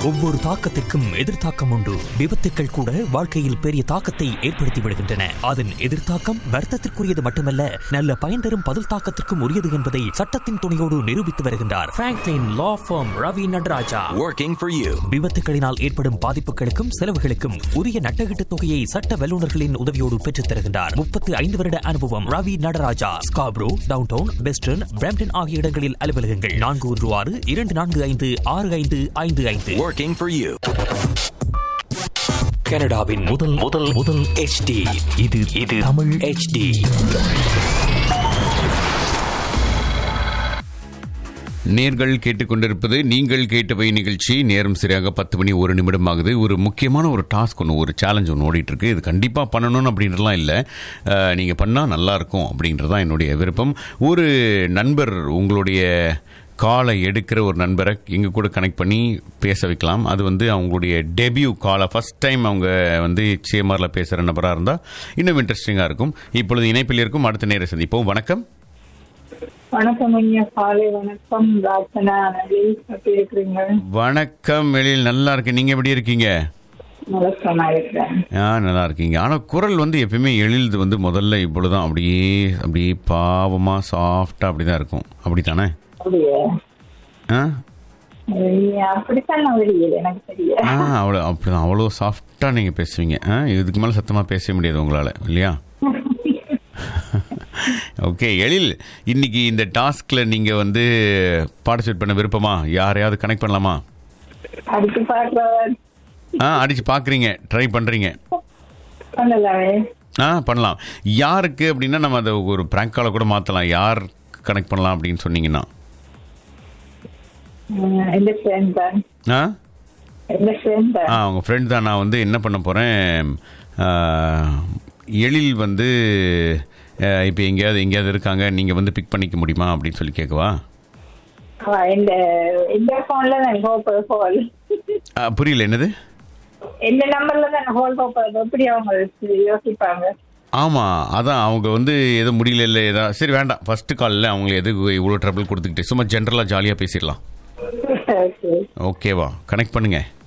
ஒவ்வொரு தாக்கத்திற்கும் எதிர்த்தாக்கம் உண்டு விபத்துக்கள் கூட வாழ்க்கையில் பெரிய தாக்கத்தை ஏற்படுத்தி விடுகின்றன அதன் எதிர்த்தாக்கம் வர்த்தத்திற்குரியது மட்டுமல்ல நல்ல பயன் தரும் பதில் தாக்கத்திற்கும் உரியது என்பதை சட்டத்தின் துணையோடு நிரூபித்து வருகின்றார் Franklin law firm Ravi Nadaraja Working for you. விபத்துகளினால் ஏற்படும் பாதிப்புகளுக்கும் செலவுகளுக்கும் உரிய நட்டகீட்டு தொகையை சட்ட வல்லுநர்களின் உதவியோடு பெற்றுத் தருகின்றார் முப்பத்து ஐந்து வருட அனுபவம் Ravi Nadaraja Scarborough downtown western Brampton ஆகிய இடங்களில் அலுவலகங்கள் நான்கு ஒன்று ஆறு இரண்டு நான்கு ஐந்து ஆறு ஐந்து ஐந்து ஐந்து Working for you. கனடாவின் முதல் முதல் முதல் HD இது இது தமிழ் HD நேர்கள் கேட்டுக்கொண்டிருப்பது நீங்கள் கேட்டவை நிகழ்ச்சி நேரம் சரியாக பத்து மணி ஒரு நிமிடம் ஆகுது ஒரு முக்கியமான ஒரு டாஸ்க் ஒன்று ஒரு சேலஞ்ச் ஒன்று ஓடிட்டு இருக்கு இது கண்டிப்பாக பண்ணணும் அப்படின்றதுலாம் இல்லை நீங்கள் பண்ணால் நல்லா இருக்கும் அப்படின்றதான் என்னுடைய விருப்பம் ஒரு நண்பர் உங்களுடைய காலை எடுக்கிற ஒரு நண்பரை எங்கள் கூட கனெக்ட் பண்ணி பேச வைக்கலாம் அது வந்து அவங்களுடைய டெபியூ காலை ஃபர்ஸ்ட் டைம் அவங்க வந்து சேமாரில் பேசுகிற நபராக இருந்தால் இன்னும் இன்ட்ரெஸ்டிங்காக இருக்கும் இப்பொழுது இணைப்பில் இருக்கும் அடுத்த நேரம் சந்திப்போம் வணக்கம் வணக்கம் ஐயா காலை வணக்கம் ராசனா நடி எப்படி இருக்கிறீங்க வணக்கம் எழில் நல்லா இருக்கு நீங்க எப்படி இருக்கீங்க நலசமா இருக்கிறேன் ஆ நல்லா இருக்கீங்க ஆனா குரல் வந்து எப்பயுமே எழில்து வந்து முதல்ல இவ்வளவுதான் அப்படியே அப்படியே பாவமா சாஃப்டா அப்படிதான் இருக்கும் அப்படித்தானே அப்படியே ஆ ஐயா, அப்படித்தான் நான் வெளியில் எனக்கு தெரியல ஆ அவ்வளோ அப்படிதான் அவ்வளோ சாஃப்டா நீங்க பேசுவீங்க ஆ இதுக்கு மேல சத்தமா பேச முடியாது உங்களால இல்லையா ஓகே எழில் இன்னைக்கு இந்த டாஸ்க்ல நீங்க வந்து பார்ட்டிசிபேட் பண்ண விருப்பமா யாரையாவது கனெக்ட் பண்ணலாமா அடிச்சு பார்க்கிறவர் ஆ அடிச்சு பாக்குறீங்க ட்ரை பண்றீங்க பண்ணலாமே ஆ பண்ணலாம் யாருக்கு அப்படின்னா நம்ம அதை ஒரு ப்ராங்க் காலை கூட மாற்றலாம் யார் கனெக்ட் பண்ணலாம் அப்படின்னு சொன்னீங்கன்னா உம், எந்த ஃப்ரெண்ட் தான் ஆ எந்த ஃப்ரெண்ட் தான் ஆ உங்கள் ஃப்ரெண்ட் தான் நான் வந்து என்ன பண்ண போகிறேன் எழில் வந்து இப்போ எங்கேயாவது எங்கேயாவது இருக்காங்க நீங்கள் வந்து பிக் பண்ணிக்க முடியுமா அப்படின்னு சொல்லி கேட்கவா அவ இந்த இந்த போன்ல தான் ஹோப் ஹோல் ஆ, புரியல என்னது இந்த நம்பர்ல தான் ஹோல் ஹோப் எப்படி அவங்க யோசிப்பாங்க ஆமாம் அதான் அவங்க வந்து எதோ முடியல இல்லை ஏதா சரி வேண்டாம் ஃபஸ்ட்டு காலில் அவங்களுக்கு எதுக்கு இவ்வளோ ட்ரபிள் கொடுத்துக்கிட்டு சும்மா ஜென்ரலாக ஜாலியாக பேசிடலாம் ஓகே ஓகேவா கனெக்ட் பண்ணுங்கள்